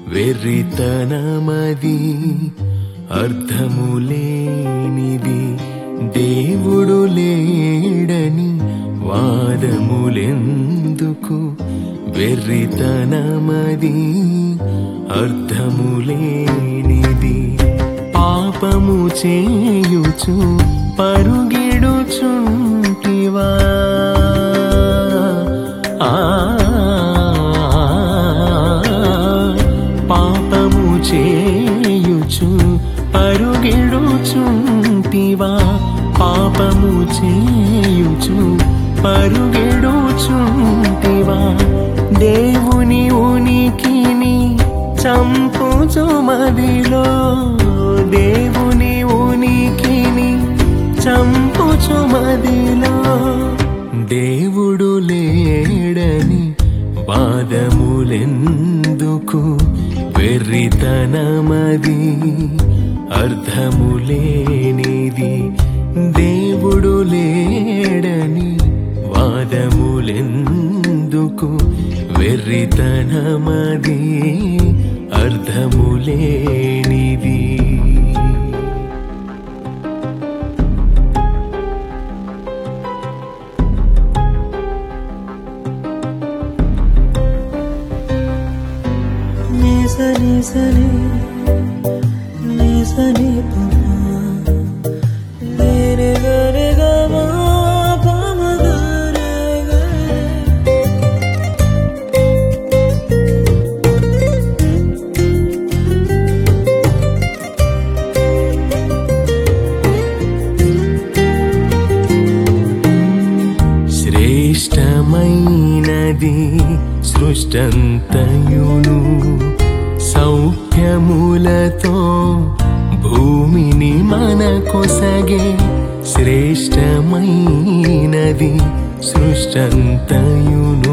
వెర్రితనమది అర్థములేనిది దేవుడు లేడని వాదములెందుకు వెర్రితనమది అర్థములేనిది పాపము చేయుచు పరుగిడుచుంటివా ఆ పాపము చేయుచు పరుగిడుచుంటివా పాపము చేయుచు పరుగిడుచుంటివా దేవుని ఉనికిని చంపుచు మదిలో దేవుని ఉనికిని చంపుచు మదిలో దేవుడు లేడని వాదములెందుకు వెర్రితనమది అర్థములేనిది దేవుడు లేడని వాదములెందుకు వెర్రితనమది అర్థములేనిది నిసని సని నిసని పమా నేనే గరే గమా పమ గరే గరే శ్రేష్టమైనది సృష్టంతయును సౌఖ్యములతో భూమిని మన కొసగే శ్రేష్టమైనది సృష్టంతయును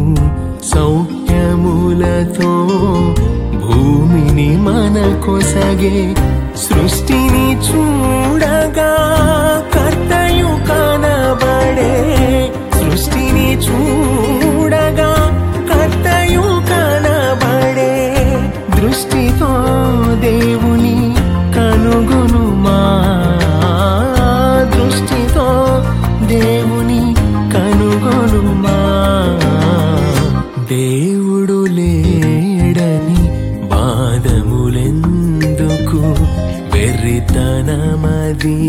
సౌఖ్యములతో భూమిని మన కొసగే సృష్టిని చూడగా కర్తయు కనబడే సృష్టిని చూడగా కర్తయు కనబడే దృష్టితో దేవుని కనుగొనుమా దృష్టితో దేవుని కనుగొనుమా దేవుడు లేడని బాధములెందుకు వెర్రితనమది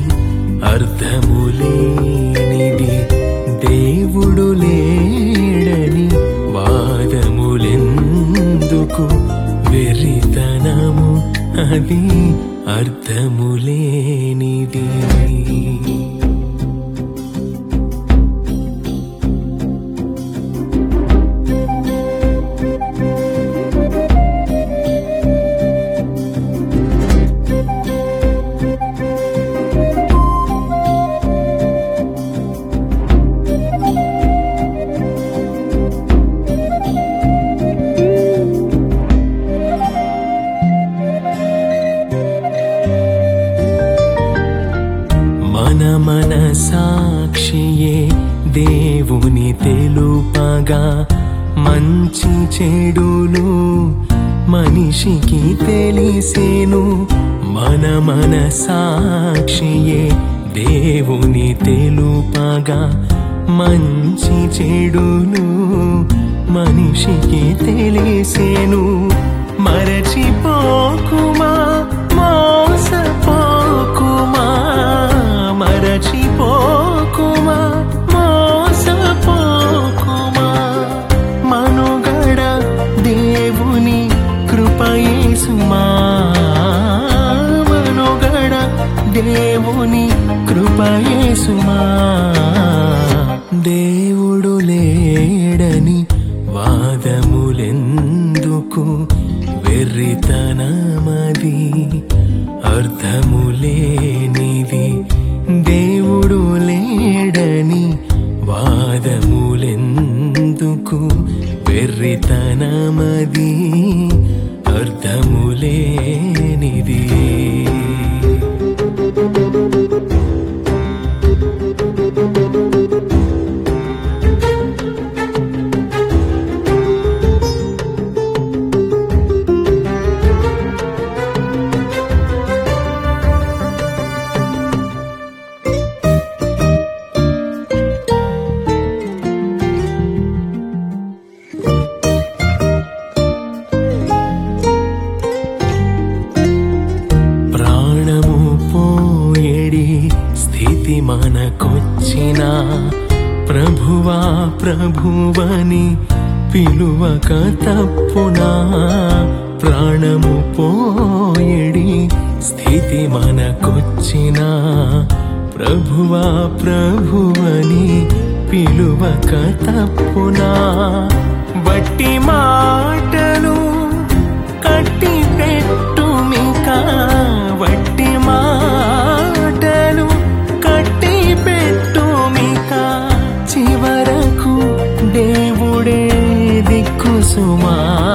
అర్థములేనిది దేవుడు లేడని వాదములెందుకు వెర్రితనము అది అర్థములేనిది మన మన సాక్షియే దేవుని తెలుపగా మంచి చెడులు మనిషికి తెలిసేను మన మన సాక్షియే దేవుని తెలుపగా మంచి చెడులు మనిషికి తెలిసేను మరచిపోకుమా మోసపోకుమా మరచిపోకుమా మోసపోకుమా మనుగడ దేవుని కృపయేసుమా మనుగడ దేవుని కృపయేసుమా దేవుడు లేడని వాదములెందుకు వెర్రితనమది అర్థములేనిది దేవుడు లేడని వాదములెందుకు వెర్రితనమది అర్థములేనిది ప్రభువా ప్రభువని పిలువక తప్పునా ప్రాణము పోయడి స్థితి మనకొచ్చిన ప్రభువా ప్రభువని పిలువక తప్పునా వట్టి మాటలు కట్టి పెట్టుమిక వట్టి మాటలు కట్టి పెట్టుమిక చివరకు దేవుడే దిక్కు సుమా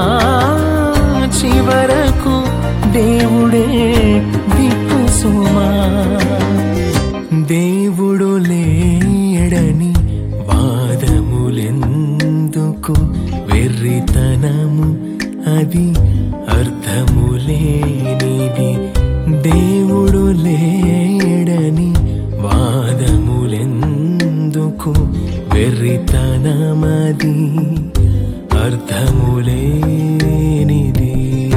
చివరకు దేవుడే దిక్కు సుమా దేవుడు లేడని వాదములెందుకు వెర్రితనము అది అర్థము లేనిది దేవుడు లేడని వాదములెందుకు వెర్రితనమది అర్థము లేనిది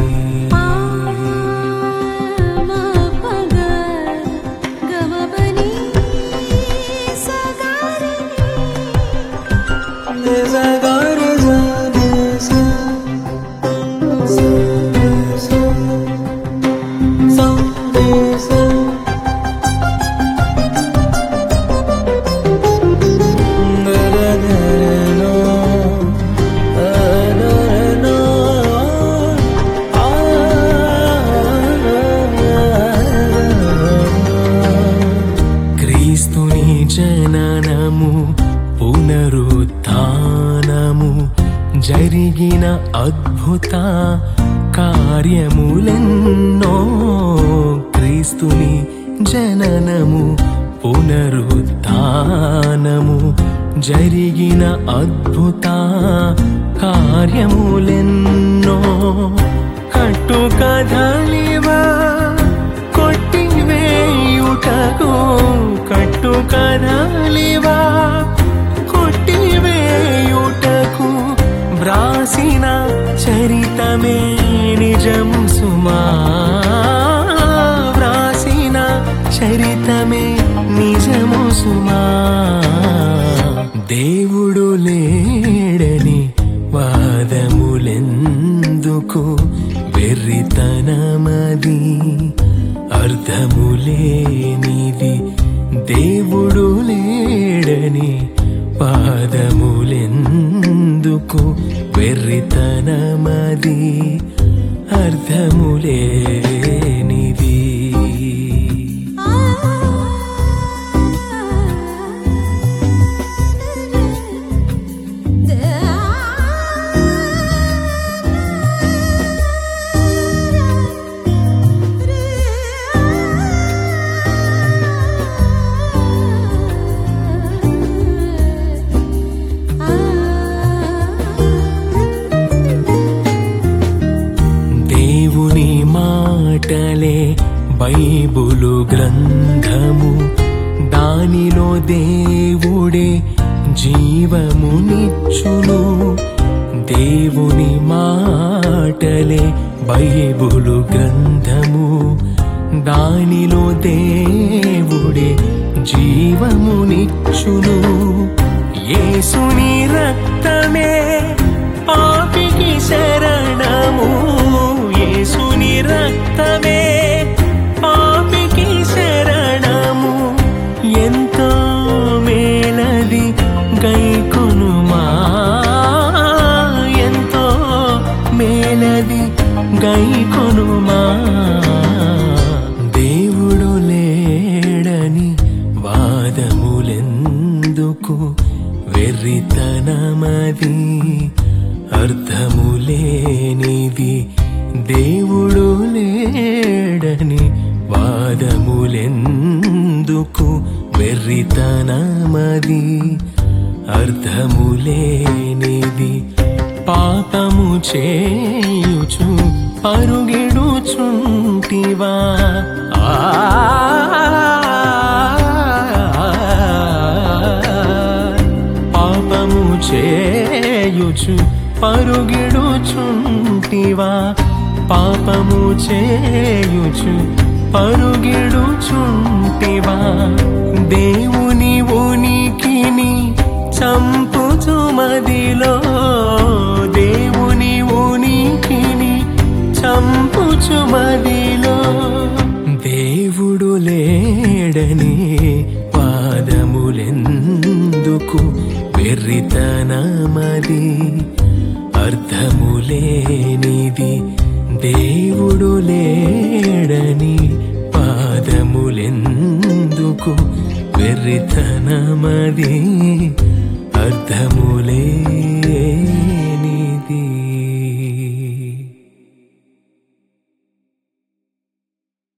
క్రీస్తుని జననము పునరుత్నము జరిగిన అద్భుత కార్యములెన్నో క్రీస్తుని జననము పునరుత్నము జరిగిన అద్భుత కార్యములెన్నో కట్టు కదలివా కొట్టివేయుటకు కట్టు కదలివా కొట్టివేయుటకు వ్రాసిన చరితమే నిజము సుమా వ్రాసిన చరితమే నిజము సుమా దేవుడు లేడని వాదములెందుకు వెర్రితనమది అర్థములేనిది దేవుడు లేడని పాదములెందుకు వెర్రితనమది అర్థములేనిది దేవుని మాటలే బైబులు గ్రంథము దానిలో దేవుడే జీవమునిచ్చును దేవుని మాటలే బైబులు గ్రంథము దానిలో దేవుడే జీవమునిచ్చును యేసుని రక్తమే పాపికి శరణము యేసుని రక్తమే పాపికి శరణము ఎంతో మేలది గైకొనుమా ఎంతో మేలది గైకొనుమా దేవుడు లేడని వాదములెందుకు వెర్రితనమది అర్థములేనిది దేవుడు లేడని వాదములెందుకు వెర్రితనమది అర్థములేనిది పాపము చేయుచు పరుగిడుచుంటివా ఆ పాపము చేయుచు పరుగిడుచుంటివా పాపము చేయుచు పరుగిడుచుంటివా దేవుని ఉనికిని చంపుచు మదిలో దేవుని ఉనికిని చంపుచు మదిలో దేవుడు లేడని పాదములెందుకు వెర్రితనమది అర్థములేనిది దేవుడు లేడని పాదములెందుకు వెర్రితనమది అర్థములే